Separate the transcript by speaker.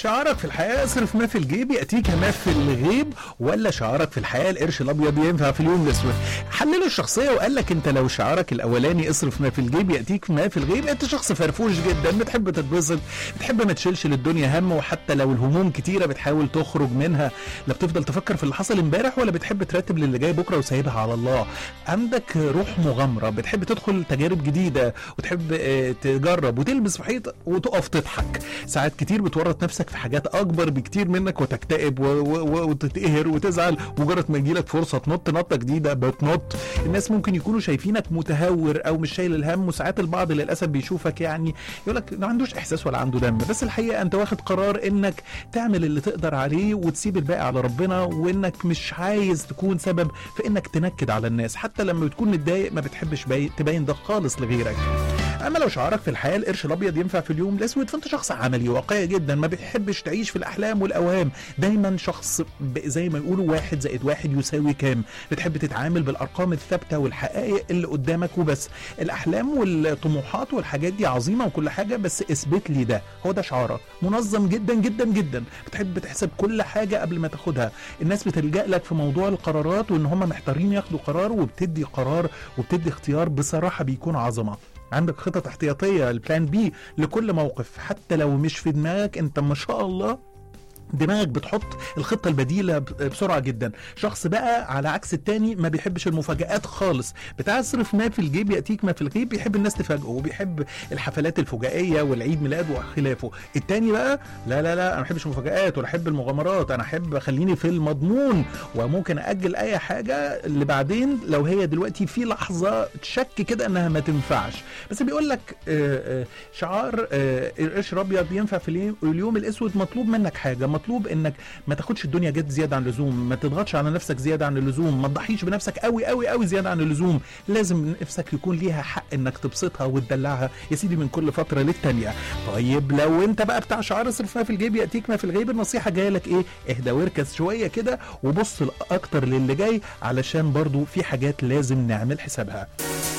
Speaker 1: شعارك في الحياة اصرف ما في الجيب يأتيك ما في الغيب ولا شعارك في الحياة القرش الأبيض ينفع في اليوم الأسود حلله الشخصية وقال لك أنت لو شعارك الأولاني اصرف ما في الجيب يأتيك ما في الغيب أنت شخص فرفوش جدا بتحب تتبسط بتحب ما تشيلش للدنيا هم وحتى لو الهموم كتيرة بتحاول تخرج منها لا بتفضل تفكر في اللي حصل امبارح ولا بتحب ترتب للي جاي بكرة وسايبها على الله عندك روح مغامرة بتحب تدخل تجارب جديدة وتحب آه، تجرب وتلبس في حيط وتقف تضحك ساعات كتير بتورط نفسك في حاجات اكبر بكتير منك وتكتئب و- و- و- وتتقهر وتزعل مجرد ما يجيلك فرصه تنط نطه جديده بتنط الناس ممكن يكونوا شايفينك متهور او مش شايل الهم وساعات البعض للاسف بيشوفك يعني يقول لك ما عندوش احساس ولا عنده دم بس الحقيقه انت واخد قرار انك تعمل اللي تقدر عليه وتسيب الباقي على ربنا وانك مش عايز تكون سبب في انك تنكد على الناس حتى لما بتكون متضايق ما بتحبش باي- تبين ده خالص لغيرك اما لو شعارك في الحياه القرش الابيض ينفع في اليوم الاسود فانت شخص عملي واقعي جدا ما بتحبش تعيش في الاحلام والاوهام دايما شخص ب- زي ما يقولوا واحد زائد واحد يساوي كام بتحب تتعامل بالارقام الثابته والحقائق اللي قدامك وبس الاحلام والطموحات والحاجات دي عظيمه وكل حاجه بس اثبت لي ده هو ده شعارك منظم جدا جدا جدا بتحب تحسب كل حاجه قبل ما تاخدها الناس بتلجا لك في موضوع القرارات وان هم محتارين ياخدوا قرار وبتدي قرار وبتدي اختيار بصراحه بيكون عظمه عندك خطط احتياطيه البلان بي لكل موقف حتى لو مش في دماغك انت ما شاء الله دماغك بتحط الخطه البديله ب- بسرعه جدا شخص بقى على عكس التاني ما بيحبش المفاجآت خالص بتاع اصرف ما في الجيب ياتيك ما في الغيب بيحب الناس تفاجئه وبيحب الحفلات الفجائيه والعيد ميلاد وخلافه التاني بقى لا لا لا انا ما بحبش المفاجآت ولا احب المغامرات انا احب خليني في المضمون وممكن اجل اي حاجه اللي بعدين لو هي دلوقتي في لحظه شك كده انها ما تنفعش بس بيقول لك آه، آه، شعار آه، القرش الابيض ينفع في اليوم- اليوم الاسود مطلوب منك حاجه مطلوب انك ما تاخدش الدنيا جد زياده عن اللزوم ما تضغطش على نفسك زياده عن اللزوم ما تضحيش بنفسك قوي قوي قوي زياده عن اللزوم لازم نفسك يكون ليها حق انك تبسطها وتدلعها يا سيدي من كل فتره للتانيه طيب لو انت بقى بتاع شعار اصرف ما في الجيب ياتيك ما في الغيب النصيحه جايه لك ايه اهدى واركز شويه كده وبص اكتر للي جاي علشان برضو في حاجات لازم نعمل حسابها